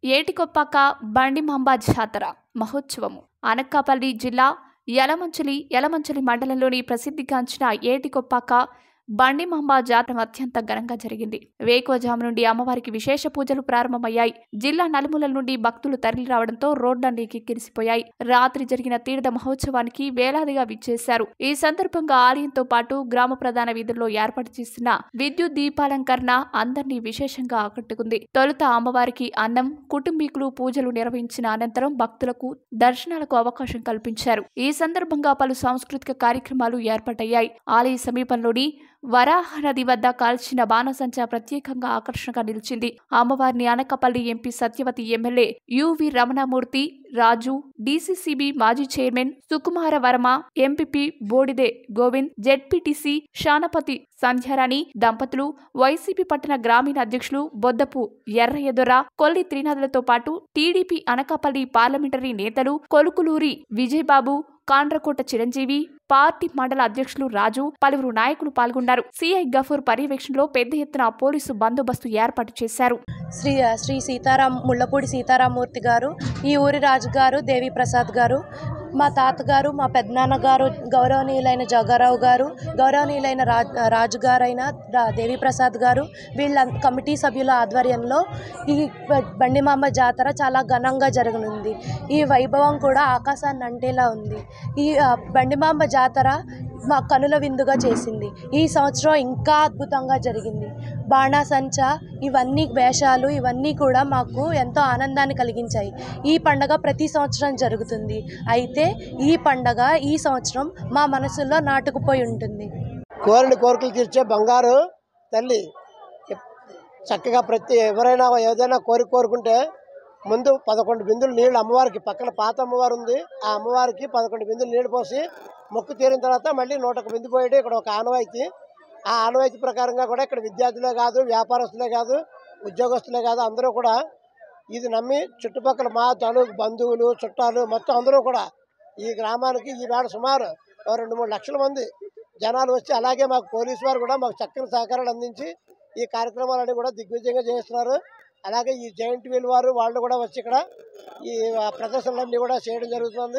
ఏటికొప్పాక బండిమాంబ జాతర మహోత్సవము అనకాపల్లి జిల్లా యలమంచిలి యలమంచిలి మండలంలోని ప్రసిద్ధిగాంచిన ఏటికొప్పాక బండిమాంబ జాతర అత్యంత ఘనంగా జరిగింది వేకువజాము నుండి అమ్మవారికి విశేష పూజలు ప్రారంభమయ్యాయి జిల్లా నలుమూలల నుండి భక్తులు తరలి రావడంతో రోడ్లన్నీ కిక్కిరిసిపోయాయి రాత్రి జరిగిన తీర్థ మహోత్సవానికి వేలాదిగా విచ్చేశారు ఈ సందర్భంగా ఆలయంతో పాటు గ్రామ ప్రధాన వీధుల్లో ఏర్పాటు చేసిన విద్యుత్ దీపాలంకరణ అందరినీ విశేషంగా ఆకట్టుకుంది తొలుత అమ్మవారికి అన్నం కుటుంబీకులు పూజలు నిర్వహించిన అనంతరం భక్తులకు దర్శనాలకు అవకాశం కల్పించారు ఈ సందర్భంగా పలు సాంస్కృతిక కార్యక్రమాలు ఏర్పాటయ్యాయి ఆలయ సమీపంలోని వరాహ నది వద్ద కాల్చిన బాణసంచా ప్రత్యేకంగా ఆకర్షణగా నిలిచింది అమ్మవారిని Anakapalli MP Satyavathi MLA UV Ramanamurthy Raju DCCB మాజీ chairman Sukumara Varma MPP Bodide Govind ZPTC Shanapathi Sandhyarani దంపతులు వైసీపీ పట్టణ గ్రామీణ అధ్యక్షులు బొద్దపు ఎర్రయ్యదొర కొల్లి త్రినాథులతో పాటు టీడీపీ అనకాపల్లి పార్లమెంటరీ నేతలు కొలుకులూరి విజయబాబు కాండ్రకోట చిరంజీవి పార్టీ మండల అధ్యక్షులు రాజు పలువురు నాయకులు పాల్గొన్నారు సిఐ గఫూర్ పర్యవేక్షణలో పెద్ద ఎత్తున పోలీసు బందోబస్తు ఏర్పాటు చేశారు శ్రీ శ్రీ సీతారాం ముళ్ళపూడి సీతారామూర్తి గారు ఈ ఊరి రాజుగారు దేవి ప్రసాద్ గారు మా తాతగారు మా పెద్దనాన్నగారు గౌరవనీయులైన జగ్గారావు గారు గౌరవనీయులైన రాజ్ రాజుగారైన రా- దేవి ప్రసాద్ గారు వీళ్ళ కమిటీ సభ్యుల ఆధ్వర్యంలో ఈ బ- బండిమాంబ జాతర చాలా ఘనంగా జరగనుంది ఈ వైభవం కూడా ఆకాశాన్ని అంటేలా ఉంది ఈ ఆ, బండిమాంబ జాతర మా కనుల విందుగా చేసింది ఈ సంవత్సరం ఇంకా అద్భుతంగా జరిగింది బాణాసంచ ఇవన్నీ వేషాలు ఇవన్నీ కూడా మాకు ఎంతో ఆనందాన్ని కలిగించాయి ఈ పండగ ప్రతి సంవత్సరం జరుగుతుంది అయితే ఈ పండగ ఈ సంవత్సరం మా మనసులో నాటుకుపోయి ఉంటుంది కోరిన కోరికలు తీర్చే బంగారు తల్లి ఎప్- చక్కగా ప్రతి ఎవరైనా ఏదైనా కోరిక కోరుకుంటే ముందు పదకొండు బిందులు నీళ్ళు అమ్మవారికి పక్కన పాత అమ్మవారు ఉంది ఆ అమ్మవారికి పదకొండు బిందులు నీళ్ళు పోసి మొక్కు తీరిన తర్వాత మళ్ళీ నూట ఒక బిందు పోయేది ఇక్కడ ఒక ఆనవాయితీ ఆ ఆనవాయితీ ప్రకారంగా కూడా ఇక్కడ విద్యార్థులే కాదు వ్యాపారస్తులే కాదు ఉద్యోగస్తులే కాదు అందరూ కూడా ఇది నమ్మి చుట్టుపక్కల మా తాలూకు బంధువులు చుట్టాలు మొత్తం అందరూ కూడా ఈ గ్రామానికి ఈ వేళ సుమారు ఓ రెండు మూడు లక్షల మంది జనాలు వచ్చి అలాగే మాకు పోలీసు వారు కూడా మాకు చక్కని సహకారాలు అందించి ఈ కార్యక్రమాలన్నీ కూడా దిగ్విజయంగా చేస్తున్నారు అలాగే ఈ జైంట్ వీల్ వారు వాళ్ళు కూడా వచ్చి ఇక్కడ ఈ ఆ, ప్రదర్శనలన్నీ కూడా చేయడం జరుగుతుంది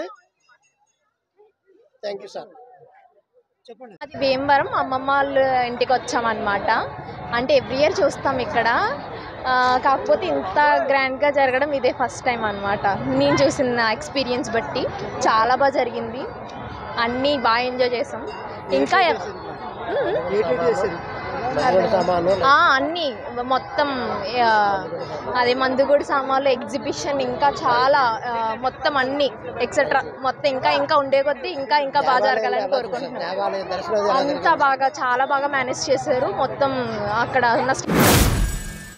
థ్యాంక్ యూ సార్ చెప్పండి అది భీమవరం అమ్మమ్మ వాళ్ళ ఇంటికి వచ్చామన్నమాట అంటే ఎవ్రీ ఇయర్ చూస్తాం ఇక్కడ ఆ, కాకపోతే ఇంత గ్రాండ్గా జరగడం ఇదే ఫస్ట్ టైం అనమాట నేను చూసిన ఎక్స్పీరియన్స్ బట్టి చాలా బాగా జరిగింది అన్నీ బాగా ఎంజాయ్ చేసాం ఇంకా ఎ- మ్మ్. నారాయణ సామాను ఆ, అన్నీ మొత్తం ఆ, అదే మందుగుడి సామాన్లు ఎగ్జిబిషన్ ఇంకా చాలా ఆ, మొత్తం అన్నీ ఎక్సెట్రా మొత్తం ఇంకా ఇంకా ఉండే కొద్దీ ఇంకా ఇంకా బాగా జరగాలని కోరుకుంటున్నాను దేవాలయం దర్శనం ఎలా అంతా బాగా చాలా బాగా మేనేజ్ చేశారు మొత్తం అక్కడ ఉన్న